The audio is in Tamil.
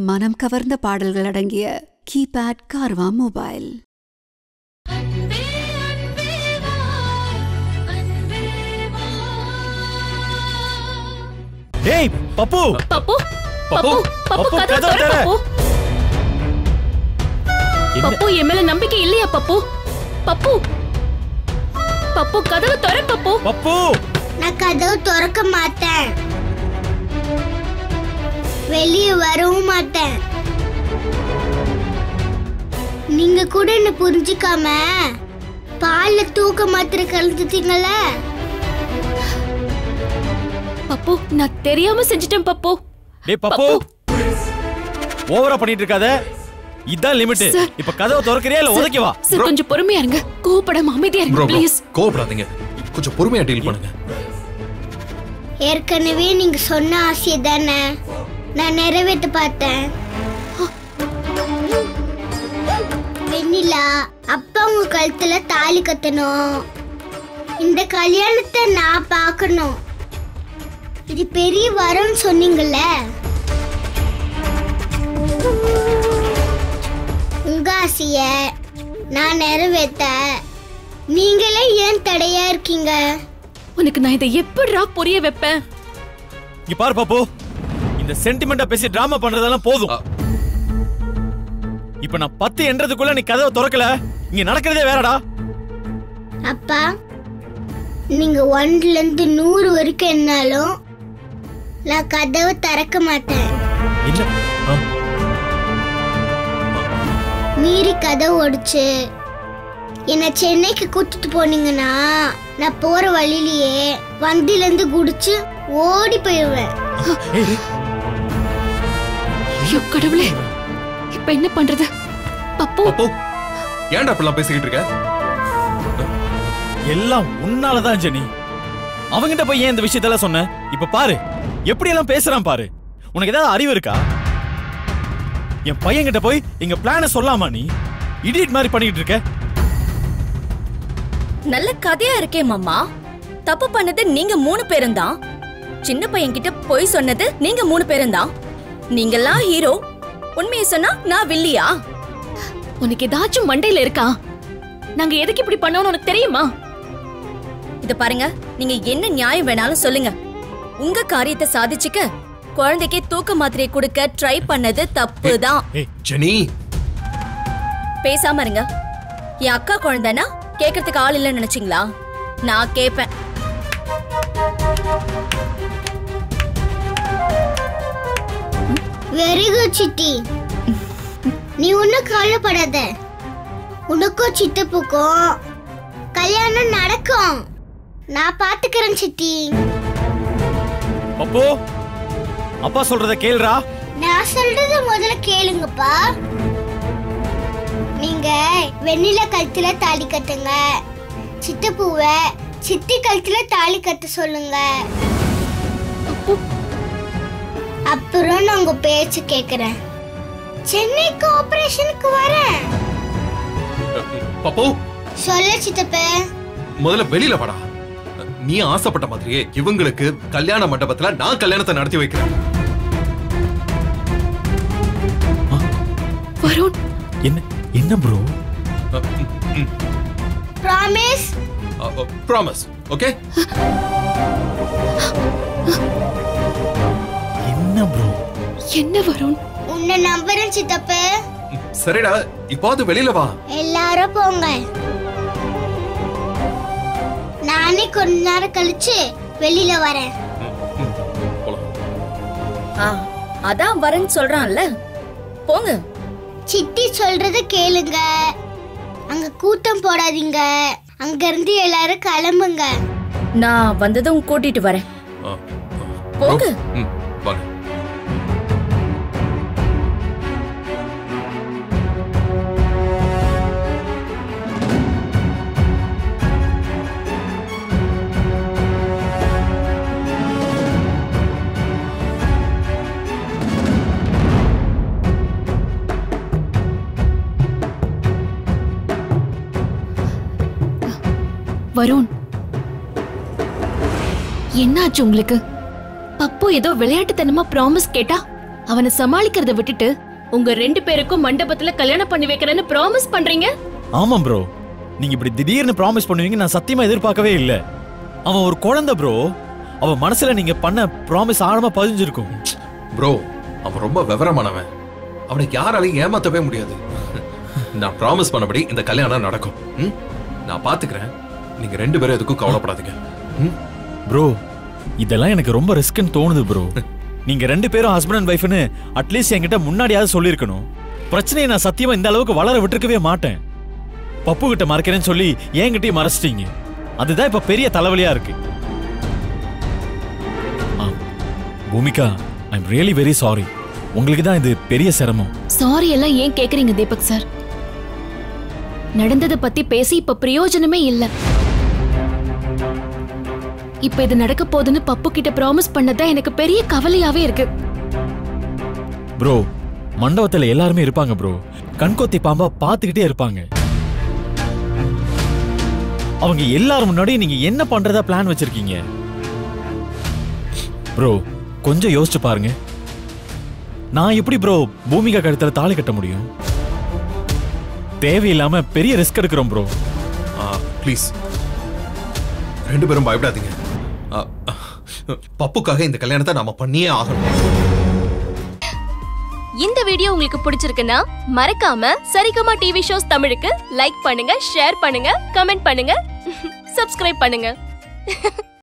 மனம் கவர்ந்த பாடல்கள் அடங்கிய கீபேட் கார்வா மொபைல் டேய் பப்பு பப்பு பப்பு, பப்பு பப்பு பப்பு, கதவு கதவு தர தர. பப்பு என்ன பப்பு என் மேல நம்பிக்கை இல்லையா பப்பு பப்பு பப்பு கதவு தர பப்பு பப்பு நான் கதவு திறக்க மாட்டேன் வெளியே வரவும் மாட்டேன் நீங்க கூட என்ன புரிஞ்சுக்காம பால்ல தூக்க மாத்திரை கலந்துட்டீங்கல்ல பப்பு நான் தெரியாம செஞ்சிட்டேன் பப்பு டேய் பப்பு ஓவரா பண்ணிட்டு இருக்காத இதான் லிமிட் சார். இப்ப கதவை திறக்கறியா இல்ல உதைக்க வா சார் கொஞ்சம் பொறுமையா இருங்க கோவப்படாம அமைதியா ப்ரோ இருங்க ப்ரோ ப்ளீஸ் கோவப்படாதீங்க கொஞ்சம் பொறுமையா டீல் பண்ணுங்க ஏற்கனவே நீங்க சொன்ன ஆசையை தானே நான் நிறைவேற்ற பார்த்தேன் வெண்ணிலா அப்பா உங்க கழுத்துல தாலி கட்டணும் இந்த கல்யாணத்தை நான் பார்க்கணும் இது பெரிய வரம்னு சொன்னீங்கல்ல உங்க ஆசைய நான் நிறைவேற்ற நீங்களே ஏன் தடையா இருக்கீங்க உனக்கு நான் இதை எப்படிடா புரிய வைப்பேன் இங்க பாரு பாப்பு இந்த சென்டிமெண்டா பேசி டிராமா பண்றதெல்லாம் போதும் அ. இப்ப நான் பத்து என்றதுக்குள்ள நீ கதவை திறக்கல இங்க நடக்கிறதே வேறடா அப்பா நீங்க ஒன்ல இருந்து நூறு வரைக்கும் என்னாலும் நான் கதவை திறக்க மாட்டேன் என்ன ஆ, மீறி கதவு ஒடிச்சு என்னை சென்னைக்கு கூட்டிட்டு போனீங்கன்னா நான் போற வழியிலேயே வண்டில இருந்து குடிச்சு ஓடி போயிடுவேன் ஏய், ஏய், ஐயோ கடவுளே இப்ப என்ன பண்றது பப்பு அப்போ ஏன்டா அப்படிலாம் பேசிக்கிட்டு இருக்க எல்லாம் உன்னாலதான் ஜெனி அவங்கிட்ட போய் ஏன் இந்த விஷயத்தெல்லாம் சொன்ன இப்ப பாரு எப்படி எல்லாம் பேசுறான் பாரு உனக்கு ஏதாவது அறிவு இருக்கா என் பையன்கிட்ட போய் எங்க பிளான சொல்லாமா நீ இடியட் மாதிரி பண்ணிட்டு இருக்க நல்ல கதையா இருக்கே மாமா தப்பு பண்ணது நீங்க மூணு பேரும் தான் சின்ன பையன் கிட்ட பொய் சொன்னது நீங்க மூணு பேரும் தான் நீங்கெல்லாம் ஹீரோ உண்மையை சொன்னா நான் வில்லியா உனக்கு ஏதாச்சும் மண்டையில இருக்கா நாங்க எதுக்கு இப்படி பண்ணோம்னு உனக்கு தெரியுமா இத பாருங்க நீங்க என்ன நியாயம் வேணாலும் சொல்லுங்க உங்க காரியத்தை சாதிச்சுக்க குழந்தைக்கு தூக்க மாத்திரை கொடுக்க ட்ரை பண்ணது தப்பு தான் ஏய் ஜெனி பேசாம இருங்க என் அக்கா குழந்தைனா கேக்குறதுக்கு ஆள் இல்லைன்னு நினைச்சீங்களா நான் கேப்பேன் வெரி குட் சித்தி நீ ஒன்னும் கவலைப்படாத உனக்கும் சித்தப்புக்கும் கல்யாணம் நடக்கும் நான் பாத்துக்கிறேன் சித்தி பப்பு அப்பா சொல்றத கேளுடா நான் சொல்றத முதல்ல கேளுங்கப்பா நீங்க வெண்ணில கழுத்துல தாலி கட்டுங்க சித்தப்பூவை சித்தி கழுத்துல தாலி கட்ட சொல்லுங்க அப்புறம் நான் உங்க பேச்சு கேக்குறேன் சென்னைக்கு ஆபரேஷனுக்கு வரேன் பப்போ சொல்ல சித்தப்ப முதல்ல வெளியில வாடா நீ ஆசைப்பட்ட மாதிரியே இவங்களுக்கு கல்யாண மண்டபத்துல நான் கல்யாணத்தை நடத்தி வைக்கிறேன் வருண் என்ன என்ன ப்ரோ ப்ராமிஸ் ப்ராமிஸ் ஓகே என்ன ப்ரோ என்ன வருண் உன்னை நம்புறேன் சித்தப்ப சரிடா இப்பாவது வெளியில வா எல்லாரும் போங்க நானே கொஞ்ச நேரம் கழிச்சு வெளியில வரேன் போலாம் ஆ, அதான் வரேன்னு சொல்றான்ல போங்க சித்தி சொல்றத கேளுங்க அங்க கூட்டம் போடாதீங்க அங்க இருந்து எல்லாரும் கிளம்புங்க நான் வந்ததும் கூட்டிட்டு வரேன் ஆ, ஆ. போங்க. ம், வாங்க வருண் என்னாச்சு உங்களுக்கு பப்பு ஏதோ விளையாட்டுத்தனமா ப்ராமிஸ் கேட்டா அவனை சமாளிக்கிறத விட்டுட்டு உங்க ரெண்டு பேருக்கும் மண்டபத்துல கல்யாணம் பண்ணி வைக்கிறேன்னு ப்ராமிஸ் பண்றீங்க ஆமாம் ப்ரோ நீங்க இப்படி திடீர்னு ப்ராமிஸ் பண்ணுவீங்க நான் சத்தியமா எதிர்பார்க்கவே இல்லை அவன் ஒரு குழந்தை ப்ரோ அவன் மனசுல நீங்க பண்ண ப்ராமிஸ் ஆழமா பதிஞ்சிருக்கும் ப்ரோ அவன் ரொம்ப விவரமானவன் அவனை யாராலையும் ஏமாத்தவே முடியாது நான் ப்ராமிஸ் பண்ணபடி இந்த கல்யாணம் நடக்கும் ம்? நான் பாத்துக்கிறேன் நீங்க ரெண்டு பேரும் எதுக்கும் கவலைப்படாதீங்க ம்? ப்ரோ இதெல்லாம் எனக்கு ரொம்ப ரிஸ்க்னு தோணுது ப்ரோ நீங்க ரெண்டு பேரும் ஹஸ்பண்ட் அண்ட் ஒய்ஃப்னு அட்லீஸ்ட் என்கிட்ட முன்னாடியாவது சொல்லியிருக்கணும் பிரச்சனையை நான் சத்தியமா இந்த அளவுக்கு வளர விட்டுருக்கவே மாட்டேன் பப்பு கிட்ட மறைக்கிறேன்னு சொல்லி என்கிட்டயும் மறைச்சிட்டீங்க அதுதான் இப்ப பெரிய தலைவலியா இருக்கு ஆ, Bhoomika I am really very sorry உங்களுக்கு தான் இது பெரிய சிரமம் சாரி எல்லாம் ஏன் கேக்குறீங்க தீபக் சார் நடந்ததை பத்தி பேசி இப்ப பிரயோஜனமே இல்ல இப்ப இது நடக்க போகுதுன்னு பப்பு கிட்ட ப்ராமிஸ் பண்ணதான் எனக்கு பெரிய கவலையாவே இருக்கு ப்ரோ மண்டபத்துல எல்லாருமே இருப்பாங்க ப்ரோ கண்கொத்தி பாம்பா பார்த்துக்கிட்டே இருப்பாங்க அவங்க எல்லாரும் முன்னாடி நீங்க என்ன பண்றதா பிளான் வச்சிருக்கீங்க ப்ரோ கொஞ்சம் யோசிச்சு பாருங்க நான் எப்படி ப்ரோ பூமிகா கழுத்துல தாலி கட்ட முடியும் தேவையில்லாம பெரிய ரிஸ்க் எடுக்கிறோம் ப்ரோ ப்ளீஸ் ரெண்டு பேரும் பயப்படாதீங்க ஆ, பப்புக்காக இந்த கல்யாணத்தை நாம பண்ணியே ஆகணும் இந்த வீடியோ உங்களுக்கு பிடிச்சிருக்குன்னா மறக்காம சரிகமா டிவி ஷோஸ் தமிழுக்கு லைக் பண்ணுங்க ஷேர் பண்ணுங்க கமெண்ட் பண்ணுங்க சப்ஸ்கிரைப் பண்ணுங்க